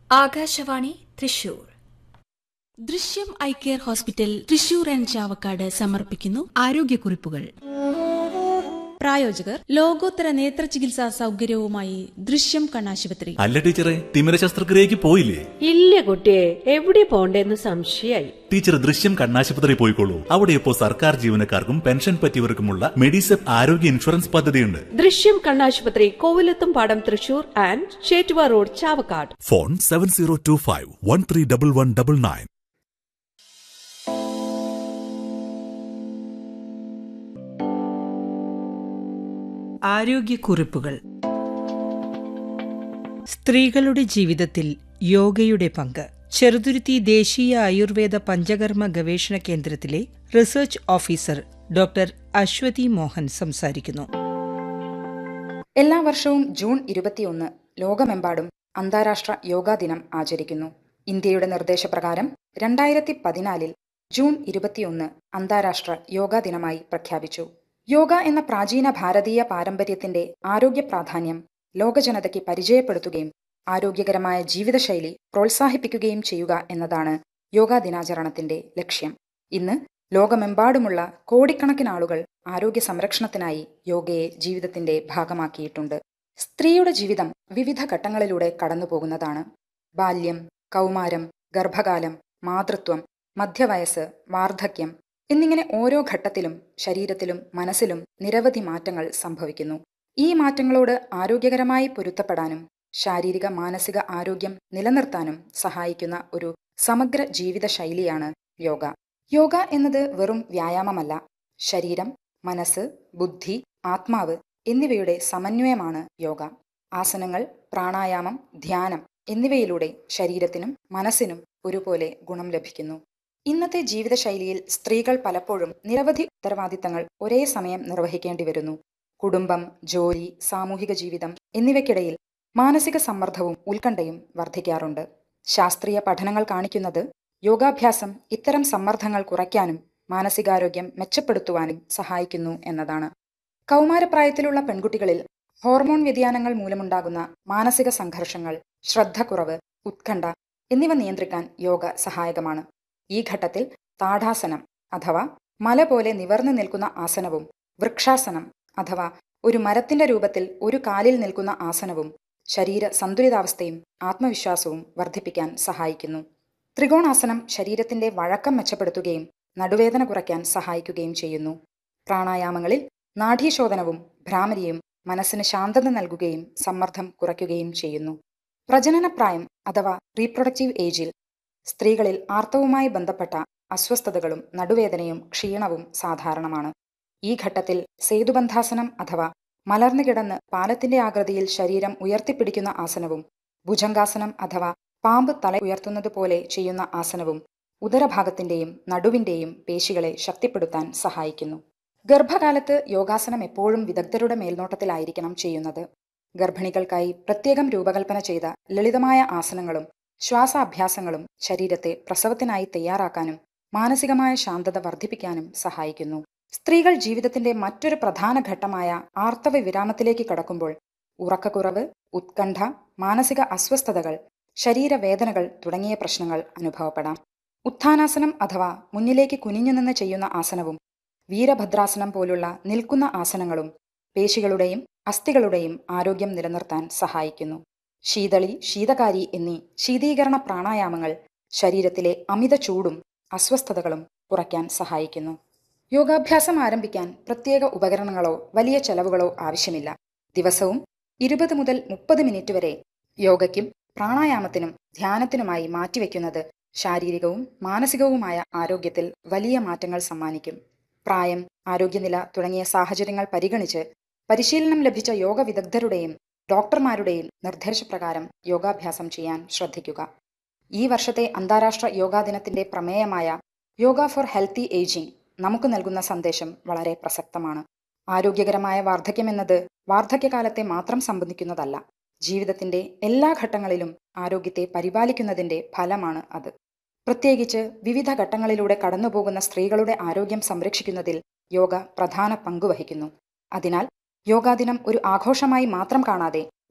Akashvani Thrissur Drishyam eye care hospital Thrissur and Chavakkad സമർപ്പിക്കുന്നു ആരോഗ്യക്കുറിപ്പുകൾ പ്രായോജകർ ലോകോത്തര നേത്ര ചികിത്സാ സൗകര്യവുമായി ദൃശ്യം കണ്ണാശുപത്രി അല്ല ടീച്ചറെ തിമിര ശസ്ത്രക്രിയക്ക് പോയില്ലേ ഇല്ല കുട്ടിയെ എവിടെ പോണ്ടേന്ന് സംശയായി ടീച്ചർ ദൃശ്യം കണ്ണാശുപത്രി പോയിക്കോളൂ അവിടെ ഇപ്പോൾ സർക്കാർ ജീവനക്കാർക്കും പെൻഷൻ പറ്റിയവർക്കുമുള്ള മെഡിസെപ് ആരോഗ്യ ഇൻഷുറൻസ് പദ്ധതിയുണ്ട് ദൃശ്യം കണ്ണാശുപത്രി കോവിലത്തും പാടം Thrissur and Chettuva road Chavakkad phone seven zero two five one three double one double nine ആരോഗ്യക്കുറിപ്പുകൾ സ്ത്രീകളുടെ ജീവിതത്തിൽ യോഗയുടെ പങ്ക് ചെറുതുരുത്തി ദേശീയ ആയുർവേദ പഞ്ചകർമ്മ ഗവേഷണ കേന്ദ്രത്തിലെ research officer doctor Aswathi Mohan സംസാരിക്കുന്നു എല്ലാ വർഷവും ജൂൺ ഇരുപത്തിയൊന്ന് ലോകമെമ്പാടും അന്താരാഷ്ട്ര യോഗാ ദിനം ആചരിക്കുന്നു ഇന്ത്യയുടെ നിർദ്ദേശപ്രകാരം രണ്ടായിരത്തി പതിനാലിൽ ജൂൺ ഇരുപത്തിയൊന്ന് അന്താരാഷ്ട്ര യോഗാ ദിനമായി പ്രഖ്യാപിച്ചു യോഗ എന്ന പ്രാചീന ഭാരതീയ പാരമ്പര്യത്തിന്റെ ആരോഗ്യ പ്രാധാന്യം ലോകജനതയ്ക്ക് പരിചയപ്പെടുത്തുകയും ആരോഗ്യകരമായ ജീവിതശൈലി പ്രോത്സാഹിപ്പിക്കുകയും ചെയ്യുക എന്നതാണ് യോഗാ ദിനാചരണത്തിന്റെ ലക്ഷ്യം ഇന്ന് ലോകമെമ്പാടുമുള്ള കോടിക്കണക്കിന് ആളുകൾ ആരോഗ്യ സംരക്ഷണത്തിനായി യോഗയെ ജീവിതത്തിന്റെ ഭാഗമാക്കിയിട്ടുണ്ട് സ്ത്രീയുടെ ജീവിതം വിവിധ ഘട്ടങ്ങളിലൂടെ കടന്നുപോകുന്നതാണ് ബാല്യം കൗമാരം ഗർഭകാലം മാതൃത്വം മധ്യവയസ്സ് വാർദ്ധക്യം എന്നിങ്ങനെ ഓരോ ഘട്ടത്തിലും ശരീരത്തിലും മനസ്സിലും നിരവധി മാറ്റങ്ങൾ സംഭവിക്കുന്നു ഈ മാറ്റങ്ങളോട് ആരോഗ്യകരമായി പൊരുത്തപ്പെടാനും ശാരീരിക മാനസിക ആരോഗ്യം നിലനിർത്താനും സഹായിക്കുന്ന ഒരു സമഗ്ര ജീവിത ശൈലിയാണ് യോഗ യോഗ എന്നത് വെറും വ്യായാമമല്ല ശരീരം മനസ്സ് ബുദ്ധി ആത്മാവ് എന്നിവയുടെ സമന്വയമാണ് യോഗ ആസനങ്ങൾ പ്രാണായാമം ധ്യാനം എന്നിവയിലൂടെ ശരീരത്തിനും മനസ്സിനും ഒരുപോലെ ഗുണം ലഭിക്കുന്നു ഇന്നത്തെ ജീവിതശൈലിയിൽ സ്ത്രീകൾ പലപ്പോഴും നിരവധി ഉത്തരവാദിത്തങ്ങൾ ഒരേ സമയം നിർവഹിക്കേണ്ടി വരുന്നു കുടുംബം ജോലി സാമൂഹിക ജീവിതം എന്നിവയ്ക്കിടയിൽ മാനസിക സമ്മർദ്ദവും ഉത്കണ്ഠയും വർദ്ധിക്കാറുണ്ട് ശാസ്ത്രീയ പഠനങ്ങൾ കാണിക്കുന്നത് യോഗാഭ്യാസം ഇത്തരം സമ്മർദ്ദങ്ങൾ കുറയ്ക്കാനും മാനസികാരോഗ്യം മെച്ചപ്പെടുത്തുവാനും സഹായിക്കുന്നു എന്നതാണ് കൗമാരപ്രായത്തിലുള്ള പെൺകുട്ടികളിൽ ഹോർമോൺ വ്യതിയാനങ്ങൾ മൂലമുണ്ടാകുന്ന മാനസിക സംഘർഷങ്ങൾ ശ്രദ്ധക്കുറവ് ഉത്കണ്ഠ എന്നിവ നിയന്ത്രിക്കാൻ യോഗ സഹായകമാണ് ഈ ഘട്ടത്തിൽ താടാസനം അഥവാ മല പോലെ നിവർന്നു നിൽക്കുന്ന ആസനവും വൃക്ഷാസനം അഥവാ ഒരു മരത്തിന്റെ രൂപത്തിൽ ഒരു കാലിൽ നിൽക്കുന്ന ആസനവും ശരീര സന്തുലിതാവസ്ഥയും ആത്മവിശ്വാസവും വർദ്ധിപ്പിക്കാൻ സഹായിക്കുന്നു ത്രികോണാസനം ശരീരത്തിന്റെ വഴക്കം മെച്ചപ്പെടുത്തുകയും നടുവേദന കുറയ്ക്കാൻ സഹായിക്കുകയും ചെയ്യുന്നു പ്രാണായാമങ്ങളിൽ നാഡീശോധനവും ഭ്രാമരിയും മനസ്സിന് ശാന്തത നൽകുകയും സമ്മർദ്ദം കുറയ്ക്കുകയും ചെയ്യുന്നു പ്രജനനപ്രായം അഥവാ റീപ്രൊഡക്റ്റീവ് ഏജിൽ സ്ത്രീകളിൽ ആർത്തവുമായി ബന്ധപ്പെട്ട അസ്വസ്ഥതകളും നടുവേദനയും ക്ഷീണവും സാധാരണമാണ് ഈ ഘട്ടത്തിൽ സേതുബന്ധാസനം അഥവാ മലർന്നു കിടന്ന് പാലത്തിന്റെ ആകൃതിയിൽ ശരീരം ഉയർത്തിപ്പിടിക്കുന്ന ആസനവും ഭുജംഗാസനം അഥവാ പാമ്പ് തല ഉയർത്തുന്നത് പോലെ ചെയ്യുന്ന ആസനവും ഉദരഭാഗത്തിന്റെയും നടുവിന്റെയും പേശികളെ ശക്തിപ്പെടുത്താൻ സഹായിക്കുന്നു ഗർഭകാലത്ത് യോഗാസനം എപ്പോഴും വിദഗ്ധരുടെ മേൽനോട്ടത്തിലായിരിക്കണം ചെയ്യുന്നത് ഗർഭിണികൾക്കായി പ്രത്യേകം രൂപകൽപ്പന ചെയ്ത ലളിതമായ ആസനങ്ങളും ശ്വാസാഭ്യാസങ്ങളും ശരീരത്തെ പ്രസവത്തിനായി തയ്യാറാക്കാനും മാനസികമായ ശാന്തത വർദ്ധിപ്പിക്കാനും സഹായിക്കുന്നു സ്ത്രീകൾ ജീവിതത്തിന്റെ മറ്റൊരു പ്രധാന ഘട്ടമായ ആർത്തവ വിരാമത്തിലേക്ക് കടക്കുമ്പോൾ ഉറക്കക്കുറവ് ഉത്കണ്ഠ മാനസിക അസ്വസ്ഥതകൾ ശരീരവേദനകൾ തുടങ്ങിയ പ്രശ്നങ്ങൾ അനുഭവപ്പെടാം ഉത്ഥാനാസനം അഥവാ മുന്നിലേക്ക് കുനിഞ്ഞു നിന്ന് ചെയ്യുന്ന ആസനവും വീരഭദ്രാസനം പോലുള്ള നിൽക്കുന്ന ആസനങ്ങളും പേശികളുടെയും അസ്ഥികളുടെയും ആരോഗ്യം നിലനിർത്താൻ സഹായിക്കുന്നു ശീതളി ശീതകാരി എന്നീ ശീതീകരണ പ്രാണായാമങ്ങൾ ശരീരത്തിലെ അമിത ചൂടും അസ്വസ്ഥതകളും കുറയ്ക്കാൻ സഹായിക്കുന്നു യോഗാഭ്യാസം ആരംഭിക്കാൻ പ്രത്യേക ഉപകരണങ്ങളോ വലിയ ചെലവുകളോ ആവശ്യമില്ല ദിവസവും ഇരുപത് മുതൽ മുപ്പത് മിനിറ്റ് വരെ യോഗയ്ക്കും പ്രാണായാമത്തിനും ധ്യാനത്തിനുമായി മാറ്റിവെക്കുന്നത് ശാരീരികവും മാനസികവുമായ ആരോഗ്യത്തിൽ വലിയ മാറ്റങ്ങൾ സമ്മാനിക്കും പ്രായം ആരോഗ്യനില തുടങ്ങിയ സാഹചര്യങ്ങൾ പരിഗണിച്ച് പരിശീലനം ലഭിച്ച യോഗ വിദഗ്ധരുടെയും ഡോക്ടർമാരുടെയും നിർദ്ദേശപ്രകാരം യോഗാഭ്യാസം ചെയ്യാൻ ശ്രദ്ധിക്കുക ഈ വർഷത്തെ അന്താരാഷ്ട്ര യോഗാ ദിനത്തിന്റെ പ്രമേയമായ യോഗ ഫോർ ഹെൽത്തി ഏജിംഗ് നമുക്ക് നൽകുന്ന സന്ദേശം വളരെ പ്രസക്തമാണ് ആരോഗ്യകരമായ വാർദ്ധക്യം എന്നത് വാർദ്ധക്യകാലത്തെ മാത്രം സംബന്ധിക്കുന്നതല്ല ജീവിതത്തിന്റെ എല്ലാ ഘട്ടങ്ങളിലും ആരോഗ്യത്തെ പരിപാലിക്കുന്നതിന്റെ ഫലമാണ് അത് പ്രത്യേകിച്ച് വിവിധ ഘട്ടങ്ങളിലൂടെ കടന്നുപോകുന്ന സ്ത്രീകളുടെ ആരോഗ്യം സംരക്ഷിക്കുന്നതിൽ യോഗ പ്രധാന പങ്കുവഹിക്കുന്നു അതിനാൽ യോഗാദിനം ഒരു ആഘോഷമായി മാത്രം കാണാതെ